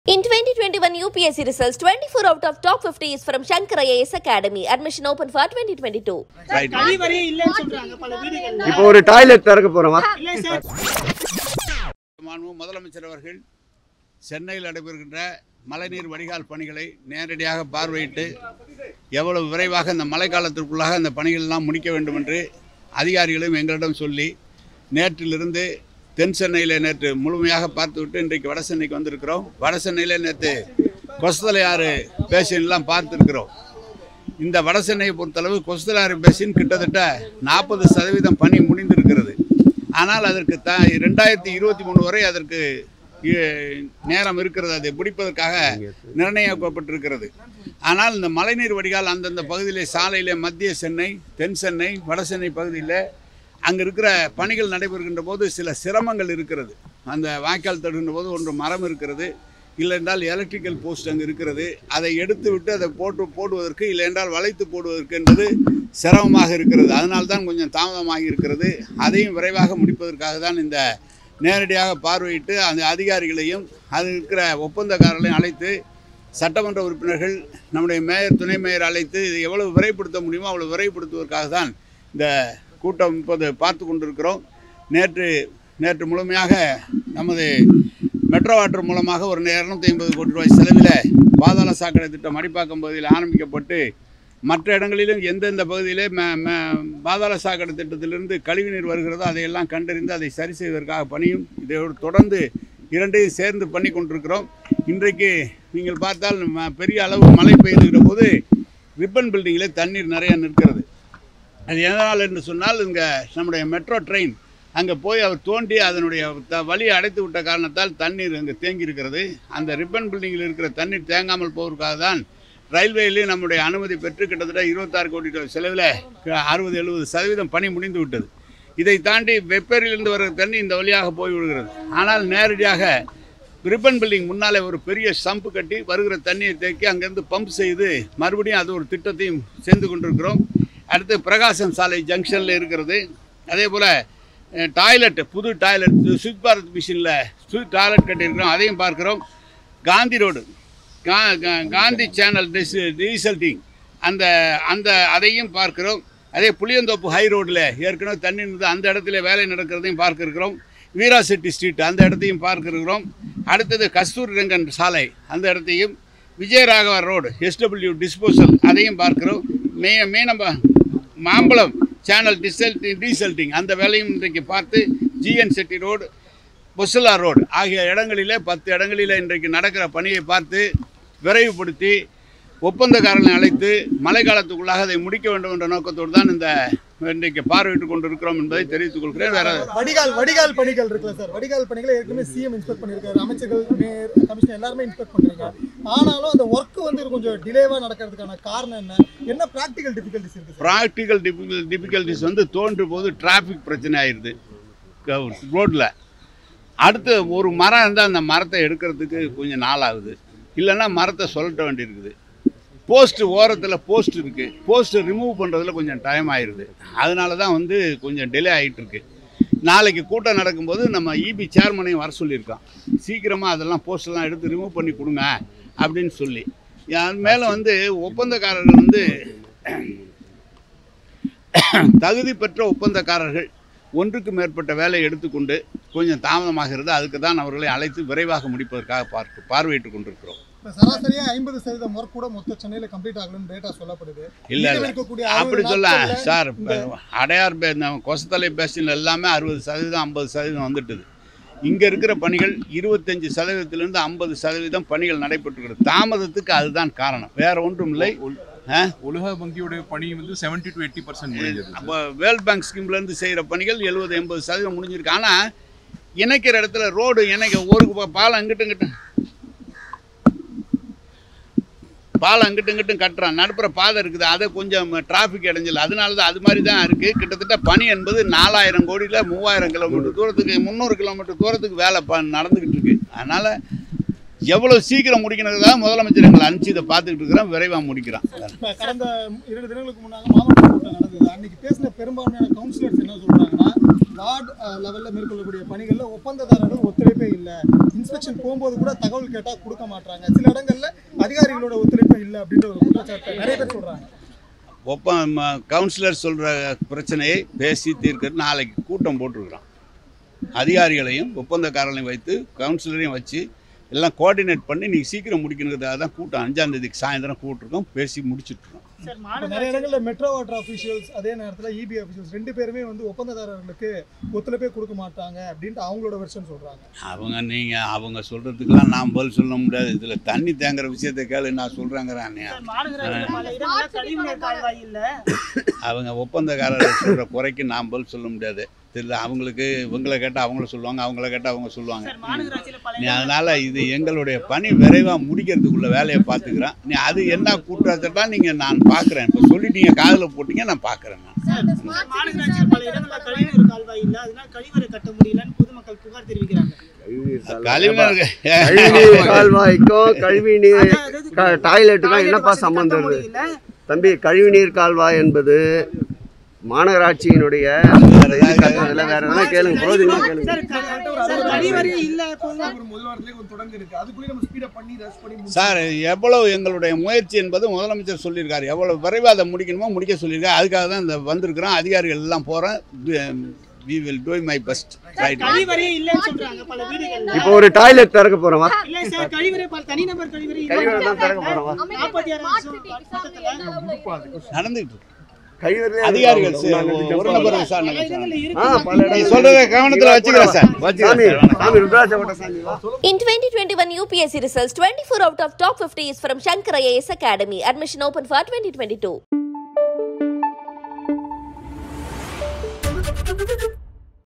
In 2021 UPSC results, 24 out of top 50 is from Shankar IAS Academy. Admission open for 2022. Right கழிவறையே இல்லைன்னு சொல்றாங்க பல வீடுகள்ல இப்போ ஒரு டாய்லெட் திறக்க போறோமா இல்லை சார் மாண்பு முதலமைச்சர் அவர்கள் சென்னையில் நடைபெறுகின்ற மழைநீர் வடிகால் பணிகளை நேரடியாக பார்வையிட்டு எவ்வளவு விரைவாக இந்த மழைக்காலத்திற்குள்ளாக அந்த பணிகள் எல்லாம் முடிக்க வேண்டும் என்று அதிகாரிகளும் எங்களிடம் சொல்லி நேற்றிலிருந்து தென் சென்னையில் நேற்று முழுமையாக பார்த்துவிட்டு இன்றைக்கு வட சென்னைக்கு வந்திருக்கிறோம் வட சென்னையில் நேற்று கொசதலையாறு பேசின்லாம் பார்த்துருக்கிறோம் இந்த வட சென்னையை பொறுத்தளவு கொஸ்தலாறு பேசின் கிட்டத்தட்ட நாற்பது சதவீதம் பணி முடிந்திருக்கிறது ஆனால் அதற்கு த ரெண்டாயிரத்தி இருபத்தி மூணு வரை அதற்கு இ- நேரம் இருக்கிறது அதை முடிப்பதற்காக நிர்ணயிக்கப்பட்டிருக்கிறது ஆனால் இந்த மழைநீர் வடிகால் அந்தந்த பகுதியிலே சாலையிலே மத்திய சென்னை தென் சென்னை வட சென்னை பகுதியில் அங்கே இருக்கிற பணிகள் நடைபெறுகின்ற போது சில சிரமங்கள் இருக்கிறது அந்த வாய்க்கால் தடுகின்ற போது ஒன்று மரம் இருக்கிறது இல்லை என்றால் எலக்ட்ரிக்கல் போஸ்ட் அங்கே இருக்கிறது அதை எடுத்து விட்டு அதை போட்டு போடுவதற்கு இல்லை என்றால் வளைத்து போடுவதற்கு என்பது சிரமமாக இருக்கிறது அதனால் தான் கொஞ்சம் தாமதமாகி இருக்கிறது அதையும் விரைவாக முடிப்பதற்காக தான் இந்த நேரடியாக பார்வையிட்டு அந்த அதிகாரிகளையும் அது இருக்கிற ஒப்பந்தக்காரர்களையும் அழைத்து சட்டமன்ற உறுப்பினர்கள் நம்முடைய மேயர் துணை மேயர் அழைத்து இதை எவ்வளவு விரைப்படுத்த முடியுமோ அவ்வளவு விரைப்படுத்துவதற்காக தான் இந்த கூட்டம் இப்போது பார்த்து கொண்டிருக்கிறோம் நேற்று நேற்று முழுமையாக நமது மெட்ரோ வாட்டர் மூலமாக ஒரு இரநூத்தி ஐம்பது கோடி ரூபாய் செலவில் பாதாள சாக்கடை திட்டம் மடிப்பாக்கம் பகுதியில் ஆரம்பிக்கப்பட்டு மற்ற இடங்களிலும் எந்தெந்த பகுதியிலே ம- ம- பாதாள சாக்கடை திட்டத்திலிருந்து கழிவுநீர் வருகிறதோ அதையெல்லாம் கண்டறிந்து அதை சரி செய்வதற்காக பணியும் இதோடு தொடர்ந்து இரண்டையும் சேர்ந்து பண்ணி கொண்டிருக்கிறோம் இன்றைக்கு நீங்கள் பார்த்தால் ம- பெரிய அளவு மழை பெய்துகிற போது ரிப்பன் பில்டிங்கில் தண்ணீர் நிறைய நிற்கிறது அது எதனால் என்று சொன்னால் இங்கே நம்முடைய மெட்ரோ ட்ரெயின் அங்கே போய் அவர் தோண்டி அதனுடைய த வழியை அடைத்து விட்ட காரணத்தால் தண்ணீர் அங்கே தேங்கி இருக்கிறது அந்த ரிப்பன் பில்டிங்கில் இருக்கிற தண்ணீர் தேங்காமல் போவதற்காக தான் ரயில்வேயிலே நம்முடைய அனுமதி பெற்று கிட்டத்தட்ட இருபத்தாறு கோடி ரூபாய் செலவில் அறுபது எழுபது சதவீதம் பணி முடிந்து விட்டது இதை தாண்டி வெப்பேரியிலிருந்து வர தண்ணி இந்த வழியாக போய் விடுகிறது ஆனால் நேரடியாக ரிப்பன் பில்டிங் முன்னாலே ஒரு பெரிய சம்பு கட்டி வருகிற தண்ணியை தேக்கி அங்கேருந்து பம்ப் செய்து மறுபடியும் அது ஒரு திட்டத்தையும் சேர்ந்து கொண்டிருக்கிறோம் அடுத்து பிரகாசம் சாலை ஜங்ஷனில் இருக்கிறது அதே போல் டாய்லெட் புது டாய்லெட் சுவித் பாரத் மிஷினில் சுவித் டாய்லெட் கட்டியிருக்கிறோம் அதையும் பார்க்கிறோம் காந்தி ரோடு கா கா- காந்தி சேனல் டிஸ் டீசல்டிங் அந்த அந்த அதையும் பார்க்கிறோம் அதே புளியந்தோப்பு ஹை ரோட்டில் ஏற்கனவே தண்ணி இருந்தது அந்த இடத்துல வேலை நடக்கிறதையும் பார்க்க இருக்கிறோம் வீராசெட்டி ஸ்ட்ரீட் அந்த இடத்தையும் பார்க்க இருக்கிறோம் அடுத்தது கஸ்தூரி ரங்கன் சாலை அந்த இடத்தையும் விஜயராகவா ரோடு எஸ்டபிள்யூ டிஸ்போசல் அதையும் பார்க்கிறோம் மே மீனம்ப மாம்பழம் சேனல் டிசல்டிங் டீசல்டிங் அந்த வேலையும் இன்றைக்கு பார்த்து ஜிஎன் செட்டி ரோடு பொசலா ரோடு ஆகிய இடங்களிலே பத்து இடங்களிலே இன்றைக்கு நடக்கிற பணியை பார்த்து விரைவுபடுத்தி ஒப்பந்தக்காரர்களை அழைத்து மழை காலத்துக்குள்ளாக அதை முடிக்க வேண்டும் என்ற நோக்கத்தோடு தான் இந்த இன்றைக்கு பார்வையிட்டுக் கொண்டிருக்கிறோம் என்பதை தெரிவித்துக் கொள்கிறேன் வேற வடிகால் வடிகால் பணிகள் இருக்குல்ல சார் வடிகால் பணிகளை ஏற்கனவே சிஎம் இன்ஸ்பெக்ட் பண்ணியிருக்காரு அமைச்சர்கள் மேயர் கமிஷனர் எல்லாருமே இன்ஸ்பெக்ட் பண்ணிருங்க ஆனாலும் அந்த ஒர்க் வந்து கொஞ்சம் டிலேவா நடக்கிறதுக்கான காரணம் என்ன என்ன ப்ராக்டிகல் டிஃபிகல்டிஸ் இருக்கு சார் ப்ராக்டிக்கல் டிஃபிகல் டிஃபிகல்ட்டிஸ் வந்து தோன்றும் போது டிராஃபிக் பிரச்சனை ஆயிடுது ரோட்டில் அடுத்து ஒரு மரம் இருந்தால் அந்த மரத்தை எடுக்கிறதுக்கு கொஞ்சம் நாள் ஆகுது இல்லைன்னா மரத்தை சொல்லட்ட வேண்டியிருக்குது போஸ்ட்டு ஓரத்தில் போஸ்ட் இருக்குது போஸ்ட்டு ரிமூவ் பண்ணுறதுல கொஞ்சம் டைம் ஆயிடுது அதனால தான் வந்து கொஞ்சம் டிலே ஆகிட்டு இருக்கு நாளைக்கு கூட்டம் நடக்கும்போது நம்ம இபி சேர்மனையும் வர சொல்லியிருக்கோம் சீக்கிரமாக அதெல்லாம் போஸ்டெல்லாம் எடுத்து ரிமூவ் பண்ணி கொடுங்க அப்படின்னு சொல்லி அது மேலே வந்து ஒப்பந்தக்காரர்கள் வந்து தகுதி பெற்ற ஒப்பந்தக்காரர்கள் ஒன்றுக்கு மேற்பட்ட வேலையை எடுத்துக்கொண்டு கொஞ்சம் தாமதமாகிறது அதுக்கு தான் அவர்களை அழைத்து விரைவாக முடிப்பதற்காக பார்க்க பார்வையிட்டுக் கொண்டிருக்கிறோம் இப்ப சராசரியா ஐம்பது சதவீதம் ஒர்க் கூட மொத்த சென்னையில கம்ப்ளீட் ஆகணும்னு டேட்டா சொல்லப்படுது இல்லை மீதம் இல்லை இருக்கக்கூடிய அப்படி 60 சொல்ல நாட்கள்ல சார் இந்த- இப்ப அடையார் பே இந்த கொசத்தலை பேசின் எல்லாமே அறுபது சதவீதம் ஐம்பது சதவீதம் வந்துட்டுது இங்கே இருக்கிற பணிகள் இருபத்தஞ்சு சதவீதத்திலிருந்து ஐம்பது சதவீதம் பணிகள் நடைபெற்றுகிறது தாமதத்துக்கு அதுதான் காரணம் வேற ஒன்றும் இல்லை ஆ? உலக வங்கியோட பணி வந்து 70 டு எயிட்டி பர்சன்ட் முடிஞ்சது அப்போ வேர்ல்ட் பேங்க் ஸ்கீம்லேருந்து செய்கிற பணிகள் எழுபது எண்பது சதவீதம் முடிஞ்சிருக்கு ஆனால் இணைக்கிற இடத்துல ரோடு இணைக்க ஒரு பா- பாலம் அங்கிட்டும் இங்கிட்டும் பாலம் அங்கிட்டும் இங்கிட்டும் கட்டுறான் நடுப்புற பாதை இருக்குது அதை கொஞ்சம் டிராஃபிக் இடைஞ்சல் அதனால தான் அது மாதிரி தான் இருக்குது கிட்டத்தட்ட பணி என்பது நாலாயிரம் கோடியில் மூவாயிரம் கிலோமீட்டர் தூரத்துக்கு முந்நூறு கிலோமீட்டர் தூரத்துக்கு வேலை ப நடந்துக்கிட்டு இருக்கு அதனால் எவ்வளவு சீக்கிரம் முடிக்கணுங்கிறதா முதலமைச்சர் எங்களை அனுப்பிச்சு இதை பார்த்துக்கிட்டு இருக்கிறோம் விரைவாக முடிக்கிறான் இப்ப கடந்த இரண்டு தினங்களுக்கு முன்னாக மாவட்ட கூட்டம் நடந்தது அன்னைக்கு பேசின பெரும்பான்மையான கவுன்சிலர்ஸ் என்ன சொல்றாங்கன்னா வார்டு லெவல்ல மேற்கொள்ளக்கூடிய பணிகள்ல ஒப்பந்ததாரர்கள் ஒத்துழைப்பே இல்லை இன்ஸ்பெக்ஷன் போகும்போது கூட தகவல் கேட்டா கொடுக்க மாட்டாங்க சில இடங்கள்ல அதிகாரிகளோட ஒத்துழைப்பே இல்லை அப்படின்ற ஒரு குற்றச்சாட்டு நிறைய பேர் சொல்றாங்க ஒப்ப கவுன்சிலர் சொல்கிற பிரச்சனையை பேசி தீர்க்க நாளைக்கு கூட்டம் போட்டிருக்கிறோம் அதிகாரிகளையும் ஒப்பந்தக்காரர்களையும் வைத்து கவுன்சிலரையும் வச்சு எல்லாம் கோஆர்டினேட் பண்ணி நீங்கள் சீக்கிரம் முடிக்கணுங்கிறதுக்காக தான் கூட்டம் அஞ்சாம் தேதிக்கு சாயந்தரம் கூட்டிருக்கோம் பேசி முடிச்சுட்ருக்கோம் சார் இப்ப மாநகராட்சி நிறைய இடங்கள்ல மெட்ரோ வாட்டர் அஃபிஷியல்ஸ் அதே நேரத்துல இபி அஃபிஷியல்ஸ் ரெண்டு பேருமே வந்து ஒப்பந்ததாரர்களுக்கு ஒத்துழைப்பே கொடுக்க மாட்டாங்க அப்படின்ட்டு அவங்களோட வெர்ஷன் சொல்றாங்க அவங்க நீங்கள் அவங்க சொல்கிறதுக்கெல்லாம் நான் பதில் சொல்ல முடியாது இதில் தண்ணி தேங்குற விஷயத்தை கேளு நான் சொல்கிறேங்கிறேன் சார் மாநகராட்சியில பல இடங்கள்ல கழிவுநீர் கால்வாய் இல்ல அவங்க ஒப்பந்தக்காரர்கள் சொல்கிற குறைக்கு நான் பதில் சொல்ல முடியாது தெரியல அவங்களுக்கு இவங்களை கேட்டால் அவங்கள சொல்லுவாங்க அவங்கள கேட்டால் அவங்க சொல்லுவாங்க சார் மாநகராட்சியில பல நீ அதனால் இது எங்களுடைய பணி விரைவாக முடிக்கிறதுக்குள்ள வேலையை பார்த்துக்கிறேன் நீ அது என்ன கூட்டாச்சட்டா நீங்கள் நான் பார்க்குறேன் இப்போ சொல்லிட்டீங்க காதில் போட்டீங்க நான் பார்க்குறேன் நான் சார் மாநகராட்சியில பல இடங்கள்ல கழிவுநீர் கால்வாய் இல்ல அதனால கழிவறை கட்ட முடியலன்னு பொதுமக்கள் புகார் தெரிவிக்கிறாங்க கழிவுநீர் கழிவுநீர் கால்வாய்க்கும் கழிவுநீர் அதாவது க- டாய்லெட்டுக்கும் என்னப்பா கட்ட சம்பந்தம் இருக்கு முடியல. தம்பி கழிவுநீர் கால்வாய் என்பது மாநகராட்சியினுடைய வேற இது ஏதாவது கட்டுறதுல வேற எதனா கேளுங்க புரோஜனமா கேளுங்க சார் க- சார் கழிவறை இல்ல பொதுமக்கள் ஒரு முதல் வாரத்திலே கொஞ்சம் தொடர்ந்து இருக்கு அதுக்குள்ளே நம்ம ஸ்பீடப் பண்ணி ரஷ் பண்ணி சார் எவ்வளவு எங்களுடைய முயற்சி என்பது முதலமைச்சர் சொல்லியிருக்காரு எவ்வளவு விரைவாக அதை முடிக்கணுமோ முடிக்க சொல்லியிருக்காரு அதுக்காக தான் இந்த வந்திருக்கிறோம் அதிகாரிகள் எல்லாம் போகிறோம் we will do my best right கழிவறையே இல்லைன்னு சொல்றாங்க பல வீடுகள்ல இப்போ ஒரு டாய்லெட் திறக்க போறோமா இல்ல சார் கழிவறை பல தனிநபர் கழிவறை கழிவறை இல்ல தான் திறக்க போறோமா நாற்பத்தி ஆறு பக்கத்துல நடந்துகிட்டு இருக்கு கழிவறை அதிகாரிகள் சார், ஒரு நபர் விசாரணை பல இடங்கள்ல ஆ இருக்கு பல நீ இடங்கள்ல சொல்றதை கவனத்தில் வச்சுக்கிறேன் சார் சாமி வச்சுக்கிறேன் சார் சாமி ருத்ராட்ச கோட்டை சாமி வா In 2021 UPSC results, 24 out of top 50 is from Shankar IAS Academy. Admission open for 2022.